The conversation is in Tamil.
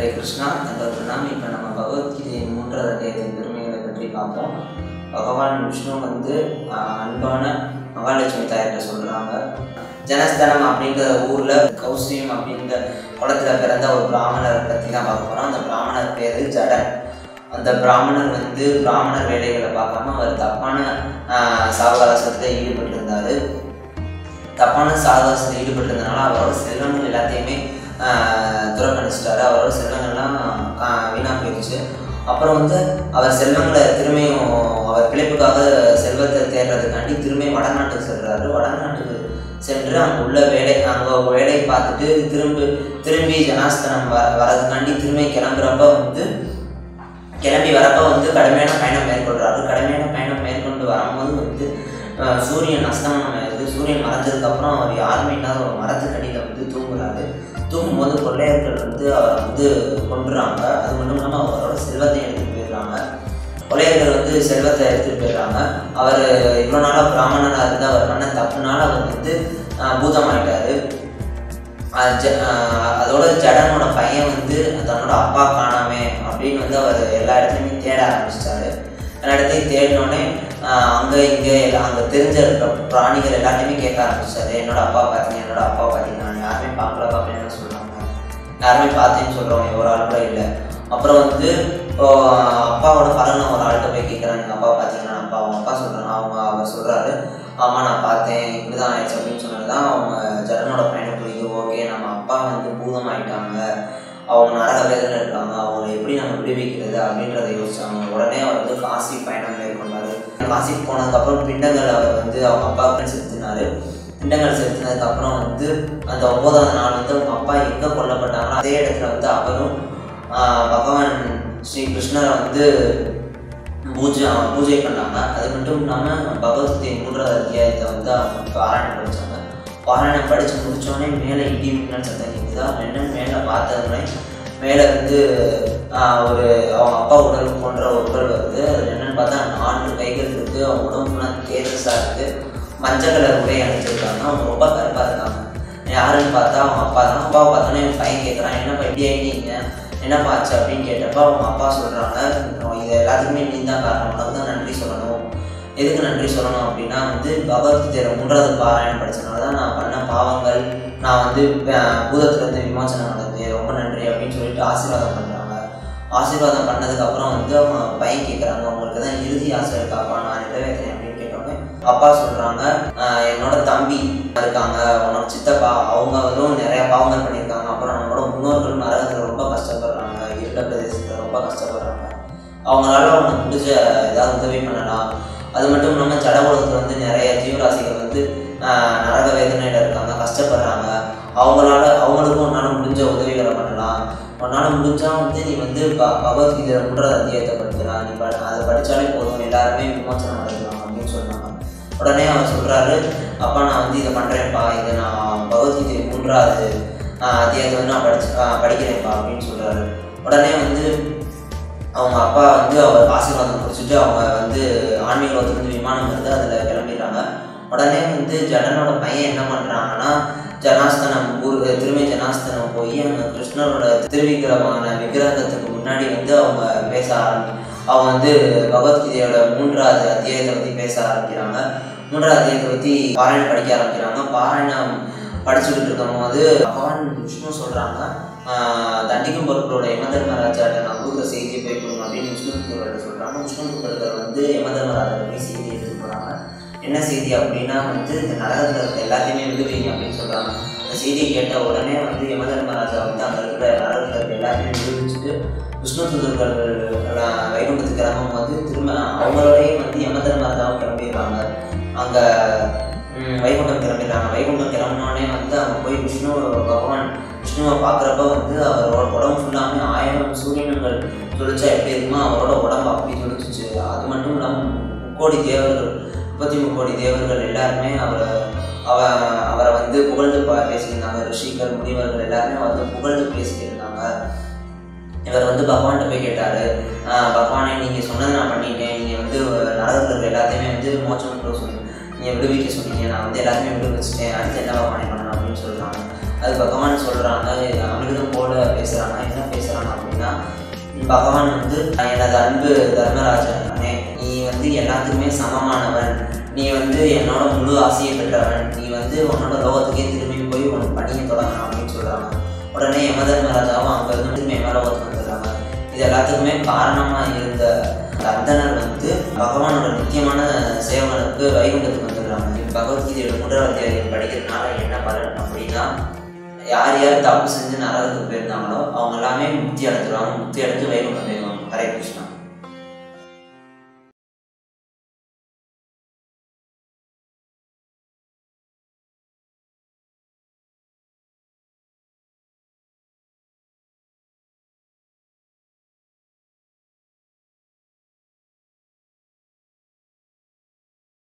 கிருஷ்ணா தங்களுக்கு நாம் இப்போ நம்ம பகவத்கீதையின் மூன்றாவது அத்தியாயத்தின் பெருமைகளை பற்றி பார்ப்போம் பகவான் விஷ்ணு வந்து ஆஹ், அன்பான மகாலட்சுமி தாயிட்ட சொல்கிறாங்க ஜனஸ்தனம் அப்படிங்கிற ஊரில் கௌசியம் அப்படிங்கிற குளத்துல பிறந்த ஒரு பிராமணரை பற்றி தான் பார்க்க போகிறோம் அந்த பிராமணர் பேர் ஜடன் அந்த பிராமணர் வந்து பிராமணர் வேலைகளை பார்க்காம அவர் தப்பான ஆஹ், சாவகாசத்தில் ஈடுபட்டிருந்தார் தப்பான சாகசத்தில் ஈடுபட்டிருந்தனால அவரோட செல்வங்கள் எல்லாத்தையுமே ஆஹ், துறக்கணிச்சிட்டாரு அவரோட செல்வங்கள்லாம் ஆஹ், வீணா போயிடுச்சு அப்புறம் வந்து அவர் செல்வங்களை திரும்பியும் அவர் பிழைப்புக்காக செல்வத்தை தேடுறதுக்காண்டி திரும்பி வடநாட்டுக்கு செல்றாரு வடநாட்டுக்கு சென்று அங்கே உள்ள வேலை அங்கே வேலையை பார்த்துட்டு திரும்பி திரும்பி ஜனாஸ்தனம் வர வரதுக்காண்டி திரும்பி கிளம்புறப்ப வந்து கிளம்பி வரப்போ வந்து கடுமையான பயணம் மேற்கொள்றாரு கடுமையான பயணம் மேற்கொண்டு வரும்போது வந்து அஹ், சூரியன் அஸ்தமனம் ஆயிடுது சூரியன் மறைஞ்சதுக்கப்புறம் அவர் யாருமே இல்லாத ஒரு மரத்துக்கடியில் வந்து தூங்குறாரு தூங்கும்போது கொள்ளையர்கள் வந்து அவரை வந்து கொண்டுறாங்க அது மட்டும் இல்லாமல் அவரோட செல்வத்தை எடுத்துகிட்டு போயிடுறாங்க கொள்ளையர்கள் வந்து செல்வத்தை எடுத்துகிட்டு போயிடுறாங்க அவர் இவ்வளோ நாளாக பிராமணனாக இருந்து அவர் பண்ண தப்புனால அவர் வந்து அஹ், பூதமாயிட்டாரு அஹ் ஜ- அஹ் அதோட ஜடனோட பையன் வந்து தன்னோட அப்பா காணாமே அப்படின்னு வந்து அவர் எல்லா இடத்துலையுமே தேட ஆரம்பிச்சிட்டாரு எல்லா இடத்தையும் தேடினோடனே அங்கே இங்கே எல்லாம் அங்கே தெரிஞ்ச இருக்க பிராணிகள் எல்லாத்தையுமே கேட்க ஆரம்பிச்சாரு என்னோட அப்பா பார்த்தீங்க என்னோட அப்பா பார்த்தீங்க நான் யாருமே பார்க்கல பார்க்கலன்னு சொல்கிறாங்க யாருமே பார்த்தேன்னு சொல்கிறவங்க ஒரு ஆள் கூட இல்லை அப்புறம் வந்து இப்போ அப்பாவோட பலனை ஒரு ஆள்கிட்ட போய் கேட்குறாங்க எங்கள் அப்பா பார்த்தீங்கன்னா அப்பா அவங்க அப்பா சொல்கிறாங்க அவங்க அவர் சொல்கிறாரு ஆமாம் நான் பார்த்தேன் இப்படி தான் ஆயிடுச்சு அப்படின்னு சொன்னது தான் அவங்க ஜனனோட பயணம் புரியுது ஓகே நம்ம அப்பா வந்து பூதமாயிட்டாங்க அவங்க நரக வேதனை இருக்காங்க அவங்களை எப்படி நம்ம விடுவிக்கிறது அப்படின்றத யோசிச்சாங்க உடனே அவர் வந்து காசி பயணம் மேற்கொண்டாரு காசிக்கு போனதுக்கப்புறம் பிண்டங்கள் அவர் வந்து அவங்க அப்பாவுக்கு செலுத்தினாரு பிண்டங்கள் செலுத்தினதுக்கப்புறம் வந்து அந்த ஒன்பதாவது நாள் வந்து அவங்க அப்பா எங்கே கொல்லப்பட்டாங்களோ அதே இடத்துல வந்து அவரும் ஆஹ், பகவான் ஸ்ரீ கிருஷ்ணரை வந்து பூஜை பூஜை பண்ணாங்க அது மட்டும் இல்லாமல் பகவத்கீதை மூன்றாவது அத்தியாயத்தை வந்து அவங்க பாராயணம் படித்தாங்க பாராயணம் படித்து முடித்தோடனே மேலே இடி மின்னல் சத்தம் கேட்குதா என்னன்னு மேலே பார்த்ததுமே மேலே வந்து ஆஹ், ஒரு அவங்க அப்பா உடல் போன்ற ஒரு உடல் வருது அது என்னன்னு பார்த்தா நான்கு கைகள் இருக்குது அவங்க உடம்பு ஃபுல்லாக தேஜஸாக இருக்குது மஞ்சள் கலர் உடை அணிஞ்சிருக்காங்க அவங்க ரொம்ப கருப்பாக இருக்காங்க யாருன்னு பார்த்தா அவங்க அப்பா தான் அப்பாவை பார்த்தோன்னே என் பையன் கேட்குறான் என்னப்பா இப்படி ஆகிட்டீங்க என்னப்பா ஆச்சு அப்படின்னு கேட்டப்ப அவங்க அப்பா சொல்கிறாங்க இது எல்லாத்துக்குமே நீ தான் காரணம் உனக்கு தான் நன்றி சொல்லணும் எதுக்கு நன்றி சொல்லணும் அப்படின்னா வந்து பகவத்கீதையில மூன்றாவது பாராயணம் படிச்சனால தான் நான் பண்ண பாவங்கள் நான் வந்து அஹ், பூதத்திலிருந்து விமோசனம் நடந்தது ரொம்ப நன்றி அப்படின்னு சொல்லிட்டு ஆசீர்வாதம் பண்ணுறாங்க ஆசீர்வாதம் பண்ணதுக்கப்புறம் வந்து அவங்க பையன் கேட்குறாங்க உங்களுக்கு தான் இறுதி ஆசை இருக்காப்பா நான் நிறைவேற்றேன் அப்படின்னு கேட்டோன்னே அப்பா சொல்கிறாங்க என்னோட தம்பி இருக்காங்க உன்னோட சித்தப்பா அவங்களும் நிறைய பாவங்கள் பண்ணியிருக்காங்க அப்புறம் நம்மளோட முன்னோர்கள் நரகத்தில் ரொம்ப கஷ்டப்படுறாங்க இருக்க பிரதேசத்தில் ரொம்ப கஷ்டப்படுறாங்க அவங்களால அவனுக்கு பிடிச்ச ஏதாவது உதவி பண்ணலாம் அது மட்டும் இல்லாமல் ஜட உலகத்தில் வந்து நிறைய ஜீவராசிகள் வந்து ஆஹ், நரக வேதனையில் இருக்காங்க கஷ்டப்படுறாங்க அவங்களால அவங்களுக்கும் உன்னால் முடிஞ்ச உதவிகளை பண்ணலாம் உன்னால் முடிஞ்சால் வந்து நீ வந்து ப பகவத்கீதை மூன்றாவது அத்தியாயத்தை படிக்கலாம் நீ ப அதை படித்தாலே போதும் எல்லாருமே விமோசனம் அடையலாம் அப்படின்னு சொன்னாங்க உடனே அவர் சொல்கிறாரு அப்பா நான் வந்து இதை பண்ணுறேன்ப்பா இதை நான் பகவத்கீதை மூன்றாவது ஆஹ், அத்தியாயத்தை வந்து நான் படிச்சு ஆஹ், படிக்கிறேன்ப்பா அப்படின்னு சொல்கிறாரு உடனே வந்து அவங்க அப்பா வந்து அவர் ஆசீர்வாதம் குடிச்சிட்டு அவங்க வந்து ஆன்மீக லோகத்துலேருந்து விமானம் வந்து அதில் கிளம்பிடுறாங்க உடனே வந்து ஜடனோட பையன் என்ன பண்ணுறாங்கன்னா ஜனாஸ்தனம் ஊர் திரும்பி ஜனாஸ்தனம் போய் அங்கே கிருஷ்ணரோட திருவிக்கிரமான விக்கிரகத்துக்கு முன்னாடி வந்து அவங்க பேச ஆரம்பி அவங்க வந்து பகவத்கீதையோட மூன்றாவது அத்தியாயத்தை பற்றி பேச ஆரம்பிக்கிறாங்க மூன்றாவது அத்தியாயத்தை பற்றி பாராயணம் படிக்க ஆரம்பிக்கிறாங்க பாராயணம் படிச்சுக்கிட்டு இருக்கும் போது பகவான் விஷ்ணு சொல்கிறாங்க தண்டிக்கும் பொருட்களோட யமதர்மராஜாட்ட நான் கொடுக்குற செய்தியை போய் கொடுங்க அப்படின்னு விஷ்ணு புத்தர்கிட்ட சொல்கிறாங்க விஷ்ணு புத்தர்கள் வந்து யமதர்மராஜா போய் செய்தி எடுத்துட்டு போகிறாங்க என்ன செய்தி அப்படின்னா வந்து இந்த நரகத்தில் இருக்க எல்லாத்தையுமே விடுவீங்க அப்படின்னு சொல்கிறாங்க அந்த செய்தியை கேட்ட உடனே வந்து யமதர்மராஜா வந்து அங்கே இருக்கிற நரகத்தில் இருக்க எல்லாத்தையுமே விடுவிச்சுட்டு விஷ்ணு தூதர்கள் எல்லாம் வைகுண்டத்துக்கு கிளம்பும் போது திரும்ப அவங்களோடய வந்து யமதர்மராஜாவும் கிளம்பிடுறாங்க அங்கே வைகுண்டம் கிளம்பிடுறாங்க வைகுண்டம் கிளம்பினோடனே வந்து அவங்க போய் விஷ்ணு பகவான் விஷ்ணுவை பார்க்குறப்ப வந்து அவரோட உடம்பு ஃபுல்லாமே ஆயிரம் சூரியன்கள் துளிச்சா எப்படி இருக்குமோ அவரோட உடம்பு அப்படி துளிச்சிச்சு அது மட்டும் இல்லாமல் முக்கோடி தேவர்கள் முப்பத்தி முக்கோடி தேவர்கள் எல்லாருமே அவரை அவ அவரை வந்து புகழ்ந்து பா பேசியிருந்தாங்க ரிஷிகள் முனிவர்கள் எல்லாருமே வந்து புகழ்ந்து பேசியிருந்தாங்க இவர் வந்து பகவான்கிட்ட போய் கேட்டார் பகவானே நீங்கள் சொன்னதை நான் பண்ணிட்டேன் நீங்கள் வந்து நரகத்தில் இருக்கிற எல்லாத்தையுமே வந்து மோச்சம் சொன்னீங்க நீங்கள் விடுவிக்க சொன்னீங்க நான் வந்து எல்லாத்தையுமே விடுவிச்சிட்டேன் அடுத்து என்ன பகவானே பண்ணணும் அப்படின்னு சொல்கிறாங்க அது பகவான் சொல்கிறாங்க அமிர்தம் போல பேசுகிறாங்க என்ன பேசுகிறாங்க அப்படின்னா பகவான் வந்து எனது அன்பு தர்மராஜனே நீ வந்து எல்லாத்துக்குமே சமமானவன் நீ வந்து என்னோட முழு ஆசையை பெற்றவன் நீ வந்து உன்னோட லோகத்துக்கே திரும்பி போய் உன் பணியை தொடங்கணும் அப்படின்னு சொல்கிறாங்க உடனே யம தர்மராஜாவும் அங்கேருந்து திரும்பி யமலோகத்துக்கு வந்துடுறாங்க இது எல்லாத்துக்குமே காரணமாக இருந்த அந்த அந்தனர் வந்து பகவானோட முக்கியமான சேவகனுக்கு வைகுண்டத்துக்கு வந்துடுறாங்க பகவத்கீதையோட முதல் அத்தியாயம் படிக்கிறதுனால என்ன பலன் அப்படின்னா யார் யார் தப்பு செஞ்சு நரகத்துக்கு போயிருந்தாங்களோ அவங்க எல்லாமே முக்தி அடைஞ்சிருவாங்க முக்தி அடைஞ்சு வைகுண்டம் போயிடுவாங்க ஹரே கிருஷ்ணா